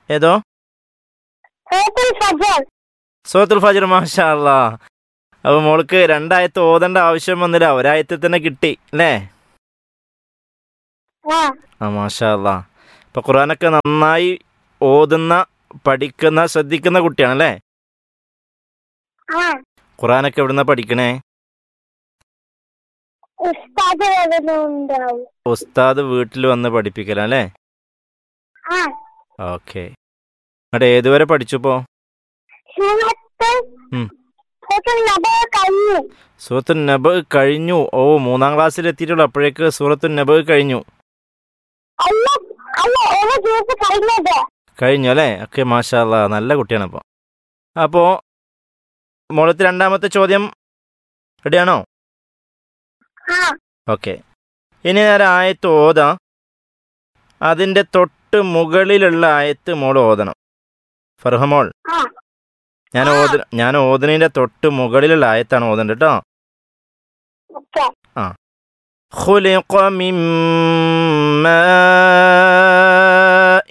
ഏതോ സൂറത്തുൽ ഫജർ സൂറത്തുൽ ഫജർ മാഷാ അല്ലാ അപ്പൊ മോൾക്ക് രണ്ടായത്ത് ഓതേണ്ട ആവശ്യം വന്നില്ല ഒരായത്തിൽ തന്നെ കിട്ടി അല്ലേ ആ ആ മാഷാ അല്ലാ അപ്പൊ ഖുർആനൊക്കെ നന്നായി ഓതുന്ന പഠിക്കുന്ന ശ്രദ്ധിക്കുന്ന കുട്ടിയാണല്ലേ ആ ഖുർആനൊക്കെ എവിടുന്ന പഠിക്കണേ ഉസ്താദ് വരുന്നുണ്ടാവും ഉസ്താദ് വീട്ടിൽ വന്ന് പഠിപ്പിക്കലല്ലേ ആ ഓക്കെ എന്നിട്ട് ഏതുവരെ പഠിച്ചുപ്പോ സൂറത്ത് ഉം. സൂറത്തുൽ നബ കഴിഞ്ഞു സൂറത്തു നബ് കഴിഞ്ഞു ഓ മൂന്നാം ക്ലാസ്സിൽ എത്തിയിട്ടുള്ളൂ അപ്പോഴേക്ക് സൂറത്തു നബ് കഴിഞ്ഞു അല്ല അല്ല ഒരു ദിവസം കഴിഞ്ഞത് കഴിഞ്ഞു അല്ലേ ഓക്കെ മാഷാ അല്ലാ നല്ല കുട്ടിയാണ് അപ്പോൾ അപ്പോൾ മോളത്ത് രണ്ടാമത്തെ ചോദ്യം റെഡിയാണോ ആ ഓക്കെ ഇനി ഞാൻ ആയത്ത് ഓതാം അതിൻ്റെ തൊട്ട് മുകളിലുള്ള ആയത്ത് മോൾ ഓതണം ഫർഹമോൾ ആ ഞാൻ ഓത ഞാൻ ഓതണിൻ്റെ തൊട്ട് മുകളിലുള്ള ആയത്താണ് ഓതേണ്ടത് കേട്ടോ ഓക്കെ خلق من ماء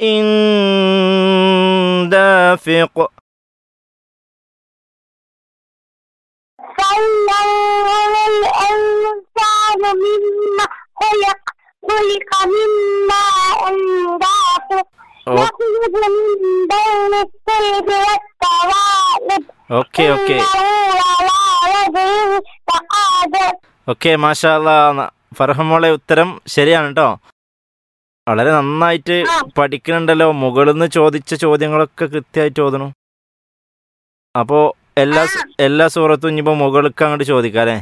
دافق فلينظر الإنسان مما خلق خلق من ماء دافق ഓ- يخرج من بين الصلب والترائب ഓക്കെ ഓക്കെ إنه على رجله لقادر ഓക്കെ മാഷാല്ല ഫർഹമോളെ ഉത്തരം ശരിയാണ് കേട്ടോ വളരെ നന്നായിട്ട് ആ. പഠിക്കുന്നുണ്ടല്ലോ മുകളിൽ നിന്ന് ചോദിച്ച ചോദ്യങ്ങളൊക്കെ കൃത്യമായിട്ട് ഓതണം അപ്പോ എല്ലാ സ- എല്ലാ സൂറത്തും ഇനിയിപ്പോ മുകൾക്ക് അങ്ങോട്ട് ചോദിക്കാം അല്ലേ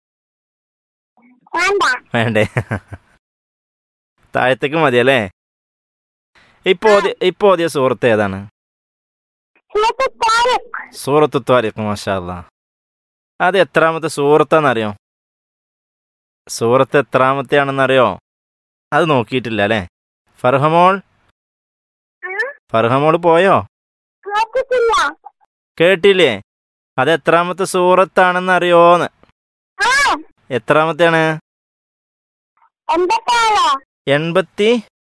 വേണ്ട വേണ്ടേ താഴത്തേക്ക് മതിയല്ലേ ഇപ്പൊ ഓതി- ഇപ്പൊ ഓതിയ സൂറത്ത് ഏതാണ് സൂറത്ത് താരിഖ് സൂറത്ത് ത്വാരിഖ് മാഷാല്ല അത് എത്രാമത്തെ സൂറത്താണെന്നറിയോ സൂറത്ത് എത്രാമത്തെയാണെന്നറിയോ അത് നോക്കിയിട്ടില്ല അല്ലേ ഫർഹമോൾ ഫർഹമോൾ പോയോ കേട്ടിട്ടില്ല കേട്ടില്ലേ അത് എത്രാമത്തെ സൂറത്താണെന്ന് അറിയോന്ന് ആ എത്രാമത്തെയാണ് എന്തൊക്കെയാണോ എൺപത്തി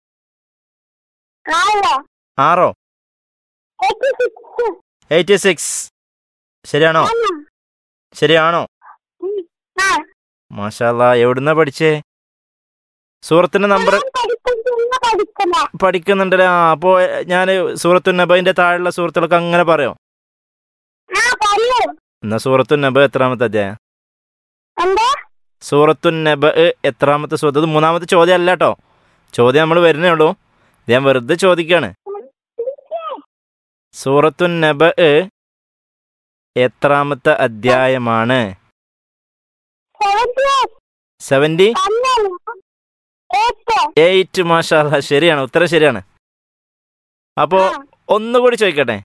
ആണോ ആറോ എയ്റ്റി സിക്സ് എയ്റ്റി സിക്സ് ശരിയാണോ ആണോ ശരിയാണോ ഉം. ആ മാഷാല്ല എവിടുന്നാ പഠിച്ചേ സൂറത്തിന്റെ നമ്പർ ഞാൻ പഠിക്കുന്ന പഠിക്കുന്ന പഠിക്കുന്നുണ്ടല്ലേ ആ അപ്പോ ഞാൻ സൂറത്തു നബൈന്റെ താഴെയുള്ള സുഹൃത്തുക്കളൊക്കെ അങ്ങനെ പറയോ ആ പറയൂ എന്നാ സൂറത്തു നബ എത്രാമത്തെ അധ്യായം എന്താ സൂറത്തു നബ എത്രാമത്തെ സൂറത്ത് ഇത് മൂന്നാമത്തെ ചോദ്യം അല്ല കേട്ടോ ചോദ്യം നമ്മൾ വരുന്നേ ഉള്ളൂ ഇത് ഞാൻ വെറുതെ ചോദിക്കാണ് സൂറത്തു നബ എത്രാമത്തെ അധ്യായമാണ് സെവന്റി സെവന്റി പന്ത്രണ്ട് എട്ട് എയ്റ്റ് മാഷാല്ല ശരിയാണ് ഉത്തരം ശരിയാണ് അപ്പോ ആ. ഒന്നുകൂടി ചോദിക്കട്ടെ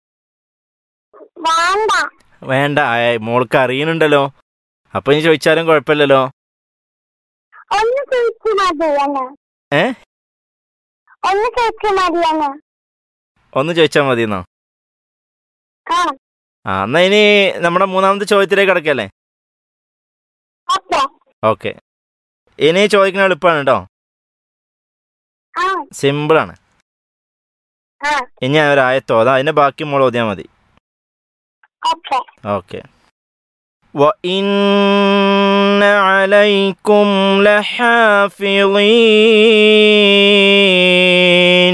വേണ്ട വേണ്ട ആയ്, മോൾക്ക് അറിയുന്നുണ്ടല്ലോ അപ്പൊ ഇനി ചോദിച്ചാലും കുഴപ്പമില്ലല്ലോ ഒന്ന് ചോദിച്ചു മതിയെന്ന് ഏ ഒന്ന് ചോദിച്ചു മതിയെന്ന് ഒന്ന് ചോദിച്ചാൽ മതി എന്നോ ആ ആ എന്നാ ഇനി നമ്മുടെ മൂന്നാമത്തെ ചോദ്യത്തിലേക്ക് കിടക്കല്ലേ ഓക്കെ ഓക്കെ ഇനി ചോദിക്കുന്ന എളുപ്പമാണ് കേട്ടോ ആ സിമ്പിളാണ് ആ ഇനി ഞാൻ ഒരു ആയത്തോ അതാ അതിന്റെ ബാക്കി മോൾ ഓതിയാൽ മതി ഓക്കെ ഓക്കെ وإن عليكم لحافظين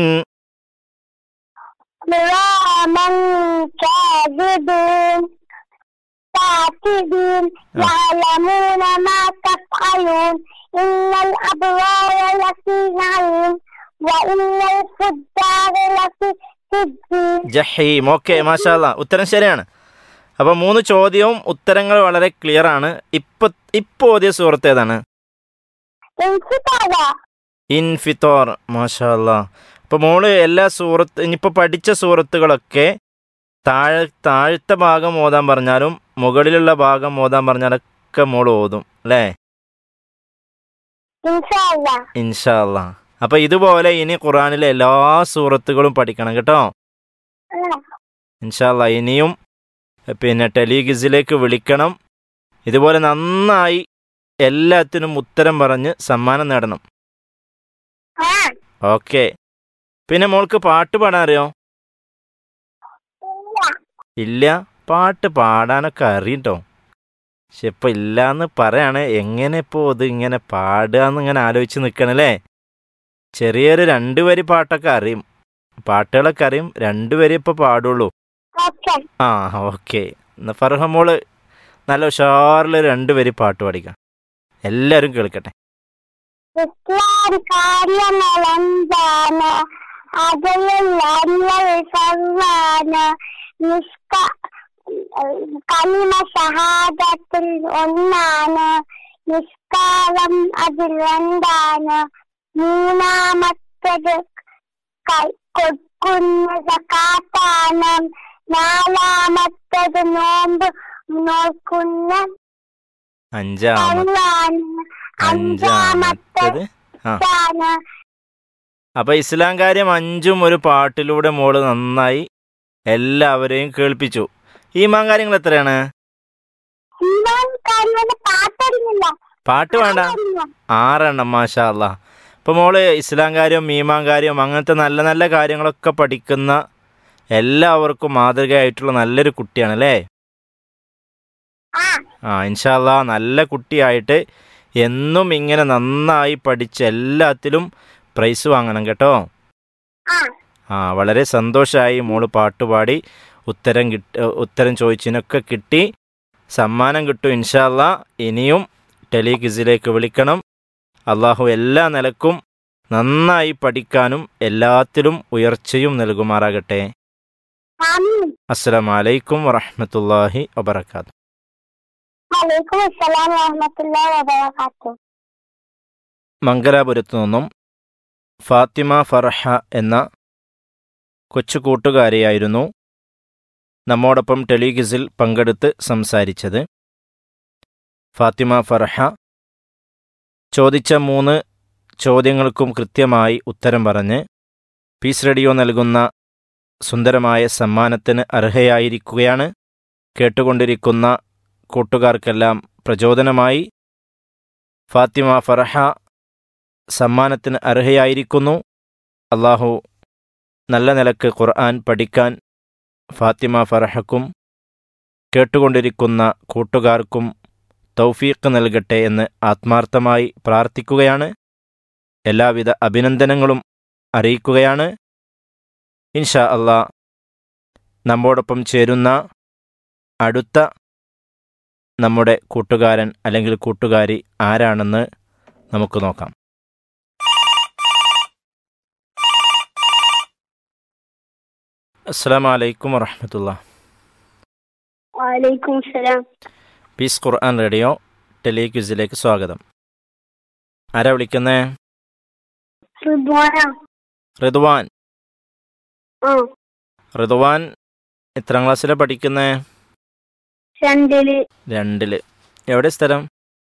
كراما كاذبين كاتبين يعلمون ما تفعلون إن الأبرار لفي نعيم وإن الفجار لفي سجين ജഹീം ഓക്കെ മാഷാല്ല ഉത്തരം ശരിയാണ് അപ്പൊ മൂന്ന് ചോദ്യവും ഉത്തരങ്ങൾ വളരെ ക്ലിയർ ആണ് ഇപ്പൊ ഇപ്പൊ ഓതിയ സുഹൃത്ത് ഏതാണ് انفتاح ഇൻഫിത്തോർ മാഷാല്ല അപ്പൊ മോള് എല്ലാ സൂറത്ത് ഇനിയിപ്പോ പഠിച്ച സൂറത്തുകളൊക്കെ താഴെ താഴത്തെ ഭാഗം ഓതാൻ പറഞ്ഞാലും മുകളിലുള്ള ഭാഗം ഓതാൻ പറഞ്ഞാലൊക്കെ മോള് ഓതും അല്ലേ إن شاء الله ഇൻഷാല്ല അപ്പൊ ഇതുപോലെ ഇനി ഖുറാനിലെ എല്ലാ സൂറത്തുകളും പഠിക്കണം കേട്ടോ آه. ഇൻഷാല്ല ഇനിയും പിന്നെ ടെലിഗിസിലേക്ക് വിളിക്കണം ഇതുപോലെ നന്നായി എല്ലാത്തിനും ഉത്തരം പറഞ്ഞ് സമ്മാനം നേടണം آه. ഓക്കെ പിന്നെ മോൾക്ക് പാട്ട് പാടാൻ അറിയോ ഇല്ല പാട്ട് പാടാനൊക്കെ അറിയട്ടോ പക്ഷെ ഇപ്പം ഇല്ലാന്ന് പറയാണ് എങ്ങനെ ഇപ്പോൾ ഇത് ഇങ്ങനെ പാടുക എന്ന് ഇങ്ങനെ ആലോചിച്ച് നിൽക്കണല്ലേ ചെറിയൊരു രണ്ട് വരി പാട്ടൊക്കെ അറിയും പാട്ടുകളൊക്കെ അറിയും രണ്ട് വരി ഇപ്പോൾ പാടുള്ളൂ ഓക്കെ ആ ഓക്കെ എന്നാ ഫർഹമോള് നല്ല ഉഷാറിൽ രണ്ട് വരി പാട്ട് പാടിക്കാം എല്ലാവരും കേൾക്കട്ടെ ഇസ്ലാം കാര്യങ്ങൾ എന്താണ് അതിലെല്ലാം സർവാണ് നിഷ്ക കലിമ ഷഹാദത്തിൽ ഒന്നാണ് നിഷ്കാരം അതിൽ എന്താണ് മൂന്നാമത്തത് കൈ കൊടുക്കുന്ന സക്കാത്താണ് നാലാമത്തത് നോമ്പ് നോക്കുന്ന അഞ്ചാമ കള്ളാണ് അഞ്ചാമത്തത് ആ അഞ്ചാമത്താണ് അപ്പൊ ഇസ്ലാം കാര്യം അഞ്ചും ഒരു പാട്ടിലൂടെ മോള് നന്നായി എല്ലാവരെയും കേൾപ്പിച്ചു ഈ മാങ്കാര്യങ്ങൾ എത്രയാണ് ഇന്നാൻ കാര്യങ്ങൾ പാട്ടറിഞ്ഞില്ല പാട്ട് വേണ്ട ആറെണ്ണം മാഷാ അല്ലാ ഇപ്പൊ മോള് ഇസ്ലാം കാര്യവും മീമാൻ കാര്യവും അങ്ങനത്തെ നല്ല നല്ല കാര്യങ്ങളൊക്കെ പഠിക്കുന്ന എല്ലാവർക്കും മാതൃകയായിട്ടുള്ള നല്ലൊരു കുട്ടിയാണ് അല്ലേ ആ ആ ഇൻഷാല്ല നല്ല കുട്ടിയായിട്ട് എന്നും ഇങ്ങനെ നന്നായി പഠിച്ച് എല്ലാത്തിലും പ്രൈസ് വാങ്ങണം കേട്ടോ ആ ആ വളരെ സന്തോഷമായി മോള് പാട്ടുപാടി ഉത്തരം കിട്ട ഉത്തരം ചോദിച്ചതിനൊക്കെ കിട്ടി സമ്മാനം കിട്ടും ഇൻഷാല്ല ഇനിയും ടെലിക്വിസിലേക്ക് വിളിക്കണം അള്ളാഹു എല്ലാ നിലക്കും നന്നായി പഠിക്കാനും എല്ലാത്തിലും ഉയർച്ചയും നൽകുമാറാകട്ടെ ആമീൻ അസ്സലാമു അലൈക്കും വറഹ്മത്തുള്ളാഹി വബർക്കാത്തു വലൈക്കും അസ്സലാം വറഹ്മത്തുള്ളാഹി വബറകാതുഹു മംഗലാപുരത്തു നിന്നും ഫാത്തിമ ഫർഹ എന്ന കൊച്ചു കൂട്ടുകാരിയായിരുന്നു നമ്മോടൊപ്പം ടെലിഗിസിൽ പങ്കെടുത്ത് സംസാരിച്ചത് ഫാത്തിമ ഫർഹ ചോദിച്ച മൂന്ന് ചോദ്യങ്ങൾക്കും കൃത്യമായി ഉത്തരം പറഞ്ഞ് പീസ് റേഡിയോ നൽകുന്ന സുന്ദരമായ സമ്മാനത്തിന് അർഹയായിരിക്കുകയാണ് കേട്ടുകൊണ്ടിരിക്കുന്ന കൂട്ടുകാർക്കെല്ലാം പ്രചോദനമായി ഫാത്തിമ ഫർഹ സമ്മാനത്തിന് അർഹയായിരിക്കുന്നു അള്ളാഹു നല്ല നിലക്ക് ഖുർആൻ പഠിക്കാൻ ഫാത്തിമ ഫർഹക്കും കേട്ടുകൊണ്ടിരിക്കുന്ന കൂട്ടുകാർക്കും തൗഫീഖ് നൽകട്ടെ എന്ന് ആത്മാർത്ഥമായി പ്രാർത്ഥിക്കുകയാണ് എല്ലാവിധ അഭിനന്ദനങ്ങളും അറിയിക്കുകയാണ് ഇൻഷാ അള്ളാ നമ്മോടൊപ്പം ചേരുന്ന അടുത്ത നമ്മുടെ കൂട്ടുകാരൻ അല്ലെങ്കിൽ കൂട്ടുകാരി ആരാണെന്ന് നമുക്ക് നോക്കാം അസ്സാം വലൈക്കും വറഹമത്തുള്ള വലൈക്കും സലാം പീസ് ഖുർആൻ റേഡിയോ ടെലിക്വിസിലേക്ക് സ്വാഗതം ആരാ വിളിക്കുന്നേ റിദ്വാന റിദ്വാൻ ആ റിദ്വാൻ എത്രാം ക്ലാസ്സിലാണ് പഠിക്കുന്നേ രണ്ടില് രണ്ടില് എവിടെ സ്ഥലം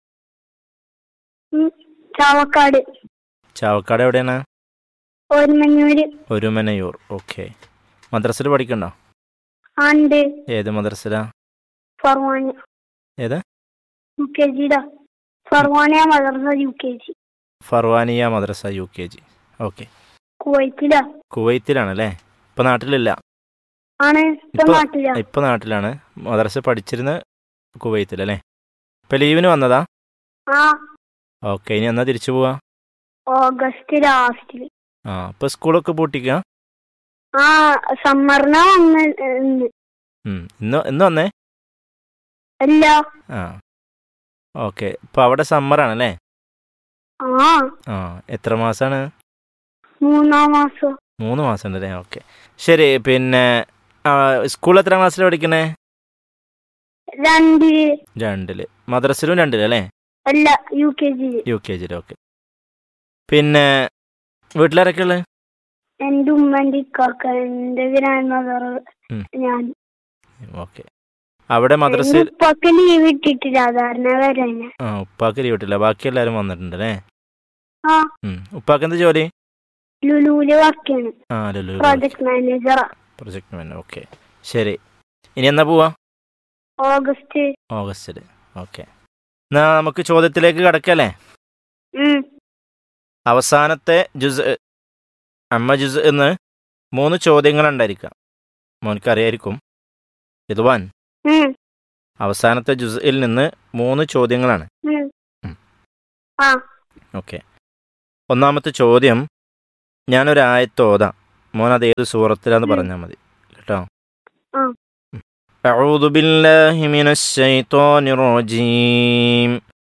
ഉം, ചാവക്കാട് ചാവക്കാട് എവിടെയാണ് ഒരുമഞ്ഞൂര് ഒരുമനയൂർ ഓക്കെ മദ്രസയിൽ പഠിക്കണ്ടോ ആണ്ട് ഏത് മദ്രസയിലാ ഫർവാന ഏത് യു കെ ജിയുടെ ഫർവാന മദർസ യു കെ ജി ഫർവാനിയ മദ്രസ യു കെ ജി ഓക്കെ കുവൈത്തില കുവൈത്തിലാണല്ലേ ഇപ്പം നാട്ടിലില്ല ആണ് ഇപ്പൊ ഇപ്പൊ- നാട്ടില ഇപ്പം നാട്ടിലാണ് മദ്രസ പഠിച്ചിരുന്ന കുവൈത്തിലല്ലേ ഇപ്പം ലീവിന് വന്നതാ ആ ഓക്കെ ഇനി എന്നാ തിരിച്ചു പോവാ ഓഗസ്റ്റ് ലാസ്റ്റില് ആ ഇപ്പം സ്കൂളൊക്കെ പൂട്ടിക്കുക ആ സമ്മറിന വന്ന് ഇന്ന്. ഉം. ഇന്ന് ഇന്ന് വന്നേ അല്ല ആ ഓക്കെ ഇപ്പം അവിടെ സമ്മറാണല്ലേ ആ ആ എത്ര മാസമാണ് മൂന്നാം മാസം മൂന്ന് മാസം ഉണ്ടല്ലേ ഓക്കെ ശരി പിന്നെ സ്കൂൾ എത്ര ക്ലാസ്സിലാണ് പഠിക്കണേ രണ്ടില് രണ്ടില് മദ്രസിലും രണ്ടില് അല്ലേ അല്ല U K G U K ജിയിൽ ഓക്കെ പിന്നെ വീട്ടിലാരൊക്കെ ഉള്ളത് എന്റെ ഉമ്മന്റെ ഇക്കാക്ക എന്റെ ഗ്രാൻഡ് മദർ ഉം. ഞാൻ ഓക്കെ അവിടെ മദ്രസയിൽ ഉപ്പൊക്കെ ലീവ് ഇട്ടിട്ടില്ല സാധാരണ വരാന് ആ ഉപ്പാക്ക് ലീവ് കിട്ടില്ല ബാക്കി എല്ലാവരും വന്നിട്ടുണ്ട് അല്ലേ ആ ഉം. ഉപ്പാക്ക് എന്താ ജോലി ലുലുവില് വർക്കാണ് ആ ലുലു പ്രോജക്ട് മാനേജറാ പ്രൊജക്ട് മാൻ ഓക്കെ ശരി ഇനി എന്നാ പോവാ ഓഗസ്റ്റ് ഓഗസ്റ്റിൽ ഓക്കെ എന്നാ നമുക്ക് ചോദ്യത്തിലേക്ക് കടക്കല്ലേ ഉം അവസാനത്തെ ജുസ് അമ്മ ജുസ് എന്ന് മൂന്ന് ചോദ്യങ്ങളുണ്ടായിരിക്കാം മോനിക്കറിയായിരിക്കും റിദ്വാൻ ഉം, അവസാനത്തെ ജുസ്ഇൽ നിന്ന് മൂന്ന് ചോദ്യങ്ങളാണ് ഉം. ഉം. ആ ഓക്കെ ഒന്നാമത്തെ ചോദ്യം ഞാനൊരു ആയത്ത് ഓതാം മോൻ അത് ഏത് സൂറത്തിലാന്ന് ഉം. പറഞ്ഞാൽ മതി കേട്ടോ ആ. ഉം. أعوذ بالله من الشيطان الرجيم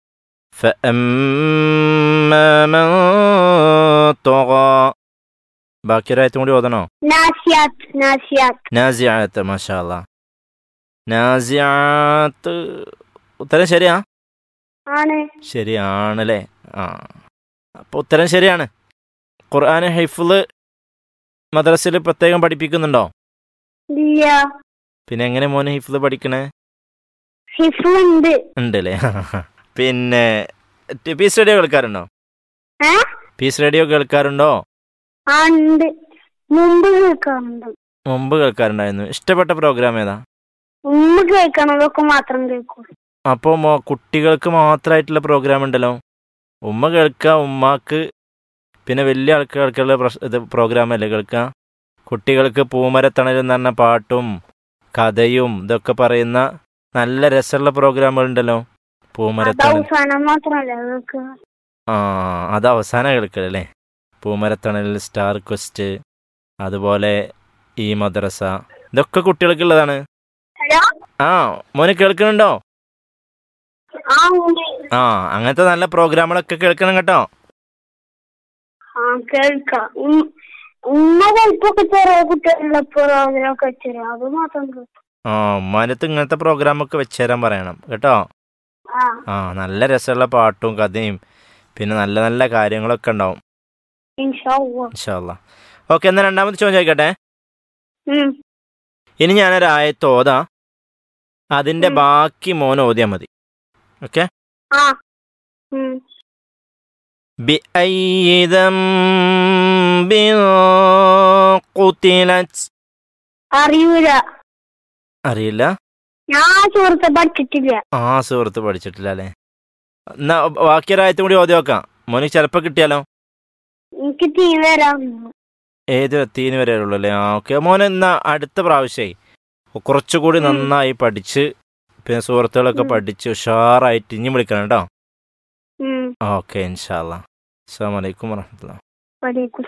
فأما من طغى ബാക്കി ഒരു ആയത്തും കൂടി ഓതണോ നാസിയാത്ത് നാസിയാത്ത് നാസിയാത്ത് മാഷാല്ല നാസിയാത്ത് ഉത്തരം ശരിയാ ആണ് ശരിയാണല്ലേ ആ അപ്പോൾ ഉത്തരം ശരിയാണ് ഖുർആൻ ഹൈഫുള് മദ്രസയിൽ പ്രത്യേകം പഠിപ്പിക്കുന്നുണ്ടോ ഇല്ല പിന്നെ എങ്ങനെ മോന് ഹിഫ്ല് പഠിക്കണേ ഹിഫുണ്ട് ഉണ്ടല്ലേ പിന്നെ ടി- പീസ് റേഡിയോ കേൾക്കാറുണ്ടോ ഏ പീസ് റേഡിയോ കേൾക്കാറുണ്ടോ ആ ഉണ്ട് മുമ്പ് കേൾക്കാറുണ്ട് മുമ്പ് കേൾക്കാറുണ്ടായിരുന്നു ഇഷ്ടപ്പെട്ട പ്രോഗ്രാം ഏതാ ഉമ്മ കേൾക്കണതൊക്കെ മാത്രം കേൾക്കും അപ്പോൾ മോ കുട്ടികൾക്ക് മാത്രമായിട്ടുള്ള പ്രോഗ്രാം ഉണ്ടല്ലോ ഉമ്മ കേൾക്കുക ഉമ്മാക്ക് പിന്നെ വലിയ ആൾക്കാർക്കുള്ള പ്രശ് ഇത് പ്രോഗ്രാം അല്ലേ കേൾക്കുക കുട്ടികൾക്ക് പൂമരത്തണൽ എന്ന് പറഞ്ഞ പാട്ടും കഥയും ഇതൊക്കെ പറയുന്ന നല്ല രസമുള്ള പ്രോഗ്രാമുകൾ ഉണ്ടല്ലോ അത് പൂമരത്തണൽ അവസാനം മാത്രമല്ല കേൾക്കുക ആ അത് അവസാനം കേൾക്കലല്ലേ പൂമരത്തണൽ സ്റ്റാർ ക്വസ്റ്റ് അതുപോലെ ഈ മദ്രസ ഇതൊക്കെ കുട്ടികൾക്കുള്ളതാണ് ഹലോ ആ മോന് കേൾക്കുന്നുണ്ടോ ആ ഉണ്ട് ആ അങ്ങനത്തെ നല്ല പ്രോഗ്രാമുകളൊക്കെ കേൾക്കണം കേട്ടോ ആ കേൾക്കാം ഉം- ഉമ്മ ചിലപ്പൊക്കെ ചെറിയ കുട്ടികളുടെ പ്രോഗ്രാമൊക്കെ വെച്ചുതരും അത് മാത്രം കേൾക്കും ആ ഉമ്മാനത്ത് ഇങ്ങനത്തെ പ്രോഗ്രാമൊക്കെ വെച്ചുതരാൻ പറയണം കേട്ടോ ആ ആ നല്ല രസമുള്ള പാട്ടും കഥയും പിന്നെ നല്ല നല്ല കാര്യങ്ങളൊക്കെ ഉണ്ടാവും ഇൻഷാ അള്ളാ. ഇൻഷാല്ല ഓക്കെ എന്നാൽ രണ്ടാമത്തെ ചോദ്യം ചോദിക്കട്ടെ ഉം ഇനി ഞാനൊരു ആയത്ത് ഓതാം അതിന്റെ ഉം. ബാക്കി മോൻ ഓതിയാൽ മതി ഓക്കെ ആ ഉം بأي ذنب قتلت അറിയൂല അറിയില്ല ഞാൻ സുഹൃത്തെ പഠിച്ചിട്ടില്ല ആ സുഹൃത്ത് പഠിച്ചിട്ടില്ല അല്ലേ എന്നാ ബാക്കി ഒരായത്തും കൂടി ഓതി നോക്കാം മോനിക്ക് ചിലപ്പോൾ കിട്ടിയാലോ എനിക്ക് തീ വരാം ഏത് തീന് വരെ ഉള്ളൂ അല്ലേ ആ ഓക്കെ മോൻ എന്നാ അടുത്ത പ്രാവശ്യമായി കുറച്ചുകൂടി ഉം. നന്നായി പഠിച്ച് പിന്നെ സുഹൃത്തുക്കളൊക്കെ ഉം. പഠിച്ച് ഉഷാറായിട്ട് ഇനി വിളിക്കണം കേട്ടോ ഉം ഓക്കെ ഇൻഷാല്ല അസ്സാം വലൈക്കും വറഹമത്തുള്ള വലൈക്കും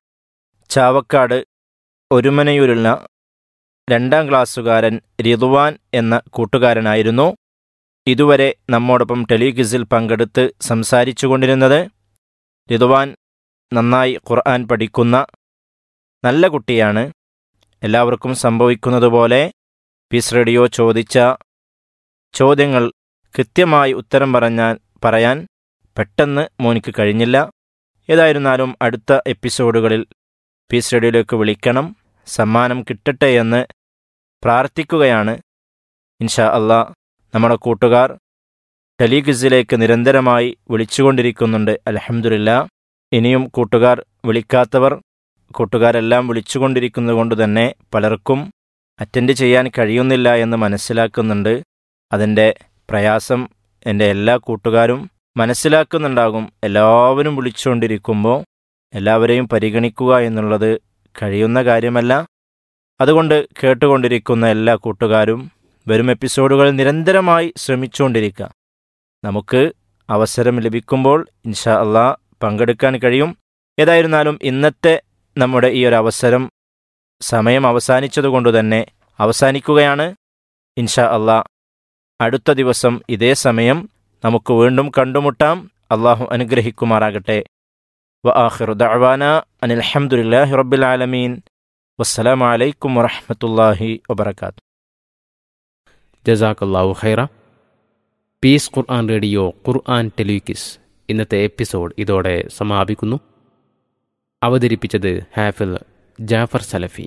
ചാവക്കാട് ഒരുമനയൂരുള്ള രണ്ടാം ക്ലാസ്സുകാരൻ റിതുവാൻ എന്ന കൂട്ടുകാരനായിരുന്നു ഇതുവരെ നമ്മോടൊപ്പം ടെലിക്വിസിൽ പങ്കെടുത്ത് സംസാരിച്ചു കൊണ്ടിരുന്നത് റിതുവാൻ നന്നായി ഖുർആൻ പഠിക്കുന്ന നല്ല കുട്ടിയാണ് എല്ലാവർക്കും സംഭവിക്കുന്നതുപോലെ പീസ് റേഡിയോ ചോദിച്ച ചോദ്യങ്ങൾ കൃത്യമായി ഉത്തരം പറഞ്ഞാൽ പറയാൻ പെട്ടെന്ന് മോനിക്ക് കഴിഞ്ഞില്ല ഏതായിരുന്നാലും അടുത്ത എപ്പിസോഡുകളിൽ പീസ് റേഡിയോയിലേക്ക് വിളിക്കണം സമ്മാനം കിട്ടട്ടെ എന്ന് പ്രാർത്ഥിക്കുകയാണ് ഇൻഷാ അള്ളാ നമ്മുടെ കൂട്ടുകാർ ടെലിഗിസിലേക്ക് നിരന്തരമായി വിളിച്ചുകൊണ്ടിരിക്കുന്നുണ്ട് അലഹമുല്ല ഇനിയും കൂട്ടുകാർ വിളിക്കാത്തവർ കൂട്ടുകാരെല്ലാം വിളിച്ചുകൊണ്ടിരിക്കുന്നത് കൊണ്ട് തന്നെ പലർക്കും അറ്റൻഡ് ചെയ്യാൻ കഴിയുന്നില്ല എന്ന് മനസ്സിലാക്കുന്നുണ്ട് അതിൻ്റെ പ്രയാസം എൻ്റെ എല്ലാ കൂട്ടുകാരും മനസ്സിലാക്കുന്നുണ്ടാകും എല്ലാവരും വിളിച്ചുകൊണ്ടിരിക്കുമ്പോൾ എല്ലാവരെയും പരിഗണിക്കുക എന്നുള്ളത് കഴിയുന്ന കാര്യമല്ല അതുകൊണ്ട് കേട്ടുകൊണ്ടിരിക്കുന്ന എല്ലാ കൂട്ടുകാരും വരും എപ്പിസോഡുകൾ നിരന്തരമായി ശ്രമിച്ചുകൊണ്ടിരിക്കുക നമുക്ക് അവസരം ലഭിക്കുമ്പോൾ ഇൻഷാ അള്ളാ പങ്കെടുക്കാൻ കഴിയും ഏതായിരുന്നാലും ഇന്നത്തെ നമ്മുടെ ഈ ഒരു അവസരം സമയം അവസാനിച്ചതുകൊണ്ട് തന്നെ അവസാനിക്കുകയാണ് ഇൻഷാ അള്ളാ അടുത്ത ദിവസം ഇതേ സമയം നമുക്ക് വീണ്ടും കണ്ടുമുട്ടാം അള്ളാഹു അനുഗ്രഹിക്കുമാറാകട്ടെ وآخر دعوانا أن الحمد لله رب العالمين والسلام عليكم ورحمة الله وبركاته ജസാക്കല്ലാഹു ഖൈറ പീസ് ഖുർആൻ റേഡിയോ ഖുർആൻ ടെലിവിക്കിസ് ഇന്നത്തെ എപ്പിസോഡ് ഇതോടെ സമാപിക്കുന്നു അവതരിപ്പിച്ചത് ഹാഫിൽ ജാഫർ സലഫി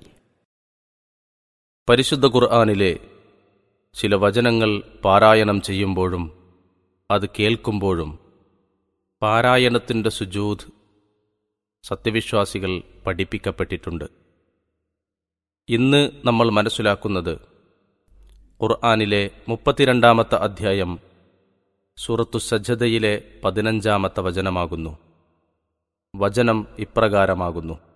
പരിശുദ്ധ ഖുർആാനിലെ ചില വചനങ്ങൾ പാരായണം ചെയ്യുമ്പോഴും അത് കേൾക്കുമ്പോഴും പാരായണത്തിൻ്റെ സുജൂദ് സത്യവിശ്വാസികൾ പഠിപ്പിക്കപ്പെട്ടിട്ടുണ്ട് ഇന്ന് നമ്മൾ മനസ്സിലാക്കുന്നത് ഖുർആാനിലെ മുപ്പത്തിരണ്ടാമത്തെ അധ്യായം സൂറത്തു സജ്ജതയിലെ പതിനഞ്ചാമത്തെ വചനമാകുന്നു വചനം ഇപ്രകാരമാകുന്നു